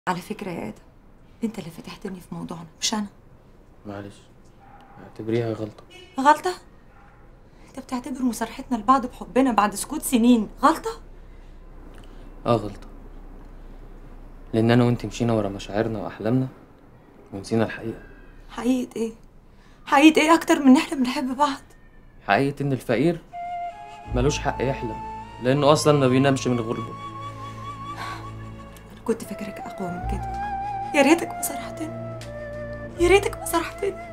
على فكرة يا آدم أنت اللي فتحتني في موضوعنا مش أنا معلش اعتبريها غلطة غلطة؟ أنت بتعتبر مصارحتنا لبعض بحبنا بعد سكوت سنين غلطة؟ اه غلطة لأن أنا وأنت مشينا ورا مشاعرنا وأحلامنا ونسينا الحقيقة حقيقة إيه؟ حقيقة إيه أكتر من إن إحنا بنحب بعض؟ حقيقة إن الفقير ملوش حق يحلم لأنه أصلا ما بينامش من غربة أنا كنت فاكرك أقوى من كده يا ريتك ما صرحتني يا ريتك ما صرحتني